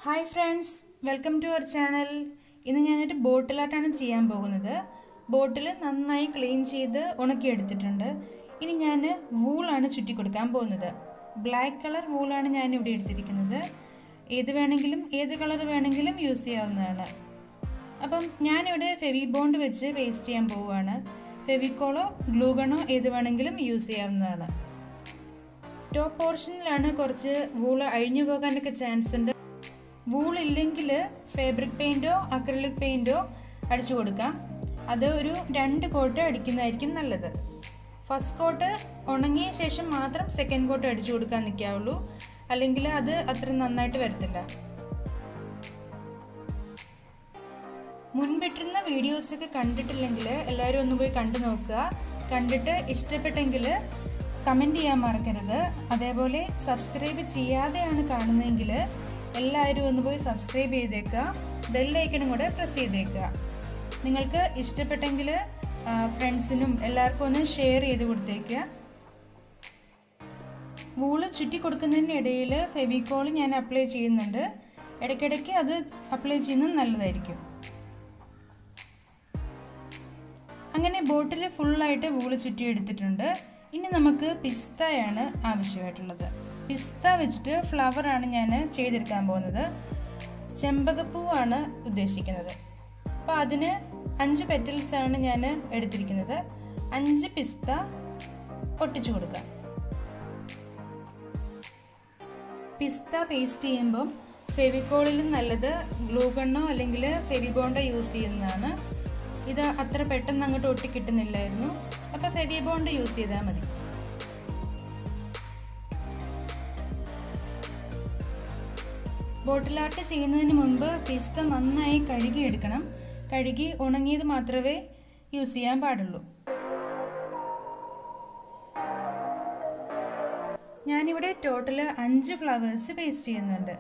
hi friends welcome to our channel ഇന്ന് ഞാനൊരു ബോട്ടിലായിട്ടാണ് ചെയ്യാൻ പോകുന്നത് ബോട്ടിൽ നന്നായി ക്ലീൻ ചെയ്ത് ഉണക്കിയെടുത്തിട്ടുണ്ട് ഇനി ഞാൻ വൂളാണ് ചുറ്റി കൊടുക്കാൻ പോകുന്നത് ബ്ലാക്ക് കളർ വൂളാണ് ഞാൻ ഇവിടെ എടുത്തിരിക്കുന്നത് ഏത് വേണമെങ്കിലും ഏത് കളർ വേണമെങ്കിലും യൂസ് ചെയ്യാവുന്നതാണ് അപ്പം ഞാനിവിടെ ഫെവി ബോണ്ട് വെച്ച് പേസ്റ്റ് ചെയ്യാൻ പോവുകയാണ് ഫെവിക്കോളോ ഗ്ലൂഗണോ ഏത് വേണമെങ്കിലും യൂസ് ചെയ്യാവുന്നതാണ് ടോപ്പ് പോർഷനിലാണ് കുറച്ച് വൂള് അഴിഞ്ഞു പോകാനൊക്കെ ചാൻസ് ഉണ്ട് വൂൾ ഇല്ലെങ്കിൽ ഫാബ്രിക് പെയിൻറ്റോ അക്രിലിക് പെയിൻറ്റോ അടിച്ചു കൊടുക്കാം അത് ഒരു രണ്ട് കോട്ട് അടിക്കുന്നതായിരിക്കും നല്ലത് ഫസ്റ്റ് കോട്ട് ഉണങ്ങിയ ശേഷം മാത്രം സെക്കൻഡ് കോട്ട് അടിച്ചു കൊടുക്കാൻ നിൽക്കാവുള്ളൂ അല്ലെങ്കിൽ അത് അത്ര നന്നായിട്ട് വരത്തില്ല മുൻപിട്ടിരുന്ന വീഡിയോസൊക്കെ കണ്ടിട്ടില്ലെങ്കിൽ എല്ലാവരും ഒന്ന് പോയി കണ്ടു നോക്കുക കണ്ടിട്ട് ഇഷ്ടപ്പെട്ടെങ്കിൽ കമൻറ്റ് ചെയ്യാൻ മറക്കരുത് അതേപോലെ സബ്സ്ക്രൈബ് ചെയ്യാതെയാണ് കാണുന്നതെങ്കിൽ എല്ലാവരും ഒന്ന് പോയി സബ്സ്ക്രൈബ് ചെയ്തേക്കുക ബെല്ലൈക്കണും കൂടെ പ്രസ് ചെയ്തേക്കുക നിങ്ങൾക്ക് ഇഷ്ടപ്പെട്ടെങ്കിൽ ഫ്രണ്ട്സിനും എല്ലാവർക്കും ഒന്ന് ഷെയർ ചെയ്ത് കൊടുത്തേക്കുക വൂള് ചുറ്റി കൊടുക്കുന്നതിനിടയിൽ ഫെവിക്കോൾ ഞാൻ അപ്ലൈ ചെയ്യുന്നുണ്ട് ഇടയ്ക്കിടയ്ക്ക് അത് അപ്ലൈ ചെയ്യുന്നത് നല്ലതായിരിക്കും അങ്ങനെ ബോട്ടിൽ ഫുള്ളായിട്ട് വൂള് ചുറ്റി എടുത്തിട്ടുണ്ട് ഇനി നമുക്ക് പിസ്തയാണ് ആവശ്യമായിട്ടുള്ളത് പിസ്ത വെച്ചിട്ട് ഫ്ലവറാണ് ഞാൻ ചെയ്തെടുക്കാൻ പോകുന്നത് ചെമ്പകപ്പൂവാണ് ഉദ്ദേശിക്കുന്നത് അപ്പോൾ അതിന് അഞ്ച് പെറ്റൽസാണ് ഞാൻ എടുത്തിരിക്കുന്നത് അഞ്ച് പിസ്ത പൊട്ടിച്ചു കൊടുക്കാം പിസ്ത പേസ്റ്റ് ചെയ്യുമ്പം ഫെവിക്കോളിലും നല്ലത് ഗ്ലൂഗണ്ണോ അല്ലെങ്കിൽ ഫെവിബോണ്ടോ യൂസ് ചെയ്യുന്നതാണ് ഇത് അത്ര പെട്ടെന്ന് അങ്ങോട്ട് ഒട്ടി കിട്ടുന്നില്ലായിരുന്നു അപ്പോൾ ഫെവിബോണ്ട് യൂസ് ചെയ്താൽ മതി ബോട്ടിൽ ആർട്ട് ചെയ്യുന്നതിന് മുമ്പ് പിസ്ത നന്നായി കഴുകിയെടുക്കണം കഴുകി ഉണങ്ങിയത് മാത്രമേ യൂസ് ചെയ്യാൻ പാടുള്ളൂ ഞാനിവിടെ ടോട്ടൽ അഞ്ച് ഫ്ലവേഴ്സ് പേസ്റ്റ് ചെയ്യുന്നുണ്ട്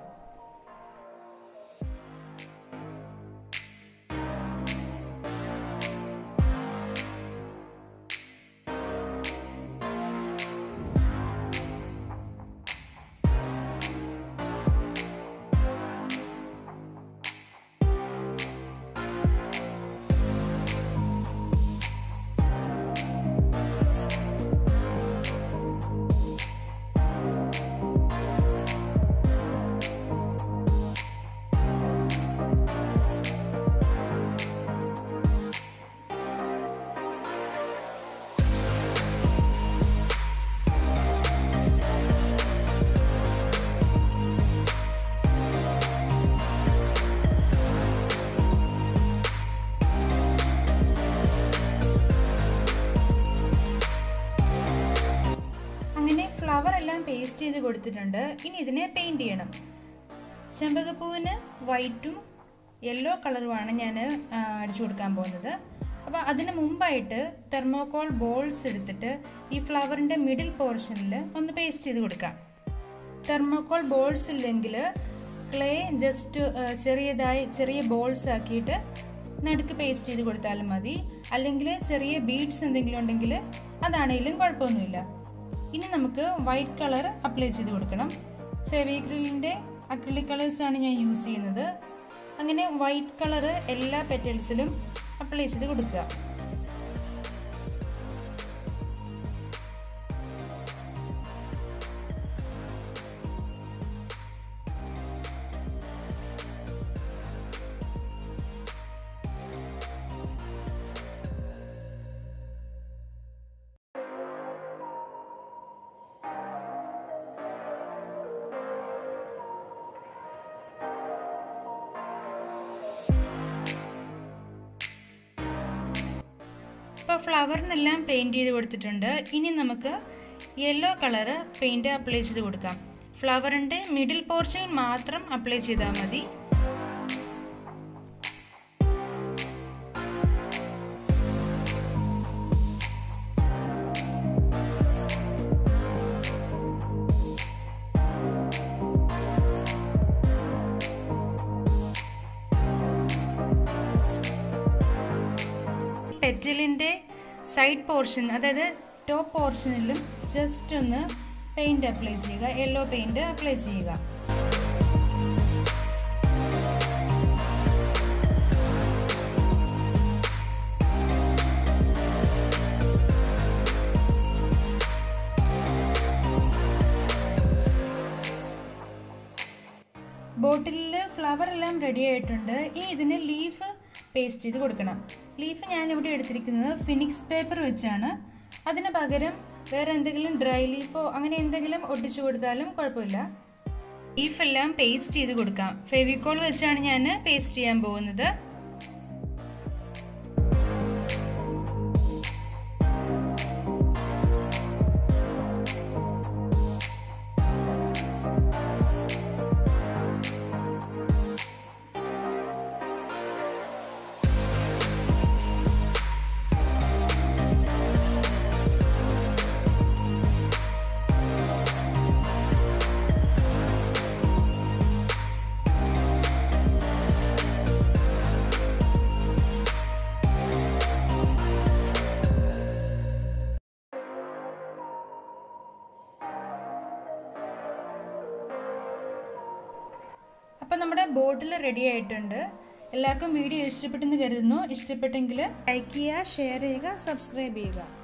അങ്ങനെ ഫ്ലവർ എല്ലാം പേസ്റ്റ് ചെയ്ത് കൊടുത്തിട്ടുണ്ട് ഇനി ഇതിനെ പെയിൻറ് ചെയ്യണം ചെമ്പകപ്പൂവിന് വൈറ്റും യെല്ലോ കളറുമാണ് ഞാൻ അടിച്ചു കൊടുക്കാൻ പോകുന്നത് അപ്പോൾ അതിന് മുമ്പായിട്ട് തെർമോക്കോൾ ബോൾസ് എടുത്തിട്ട് ഈ ഫ്ലവറിൻ്റെ മിഡിൽ പോർഷനിൽ ഒന്ന് പേസ്റ്റ് ചെയ്ത് കൊടുക്കാം തെർമോക്കോൾ ബോൾസ് ഇല്ലെങ്കിൽ ക്ലേ ജസ്റ്റ് ചെറിയതായി ചെറിയ ബോൾസ് ആക്കിയിട്ട് നടുക്ക് പേസ്റ്റ് ചെയ്ത് കൊടുത്താലും മതി അല്ലെങ്കിൽ ചെറിയ ബീഡ്സ് എന്തെങ്കിലും ഉണ്ടെങ്കിൽ അതാണെങ്കിലും കുഴപ്പമൊന്നുമില്ല ഇനി നമുക്ക് വൈറ്റ് കളർ അപ്ലൈ ചെയ്ത് കൊടുക്കണം ഫെവിക്രിലിൻ്റെ അക്രിലിക് കളേഴ്സാണ് ഞാൻ യൂസ് ചെയ്യുന്നത് അങ്ങനെ വൈറ്റ് കളർ എല്ലാ പെറ്റൽസിലും അപ്ലൈ ചെയ്ത് കൊടുക്കുക ഇപ്പോൾ ഫ്ലവറിനെല്ലാം പെയിൻറ് ചെയ്ത് കൊടുത്തിട്ടുണ്ട് ഇനി നമുക്ക് യെല്ലോ കളറ് പെയിൻറ് അപ്ലൈ ചെയ്ത് കൊടുക്കാം ഫ്ലവറിൻ്റെ മിഡിൽ പോർഷനിൽ മാത്രം അപ്ലൈ ചെയ്താൽ മതി പെറ്റലിൻ്റെ സൈഡ് പോർഷൻ അതായത് ടോപ്പ് പോർഷനിലും ജസ്റ്റ് ഒന്ന് പെയിൻറ് അപ്ലൈ ചെയ്യുക യെല്ലോ പെയിൻറ് അപ്ലൈ ചെയ്യുക ബോട്ടിലിൽ ഫ്ലവർ എല്ലാം റെഡി ആയിട്ടുണ്ട് ഇനി ഇതിന് ലീഫ് പേസ്റ്റ് ചെയ്ത് കൊടുക്കണം ലീഫ് ഞാനിവിടെ എടുത്തിരിക്കുന്നത് ഫിനിക്സ് പേപ്പർ വെച്ചാണ് അതിന് പകരം വേറെ എന്തെങ്കിലും ഡ്രൈ ലീഫോ അങ്ങനെ എന്തെങ്കിലും ഒട്ടിച്ചു കൊടുത്താലും കുഴപ്പമില്ല ലീഫ് എല്ലാം പേസ്റ്റ് ചെയ്ത് കൊടുക്കാം ഫെവിക്കോൾ വെച്ചാണ് ഞാൻ പേസ്റ്റ് ചെയ്യാൻ പോകുന്നത് അപ്പോൾ നമ്മുടെ ബോട്ടിൽ റെഡി ആയിട്ടുണ്ട് എല്ലാവർക്കും വീഡിയോ ഇഷ്ടപ്പെട്ടെന്ന് കരുതുന്നു ഇഷ്ടപ്പെട്ടെങ്കിൽ ലൈക്ക് ചെയ്യുക ഷെയർ ചെയ്യുക സബ്സ്ക്രൈബ് ചെയ്യുക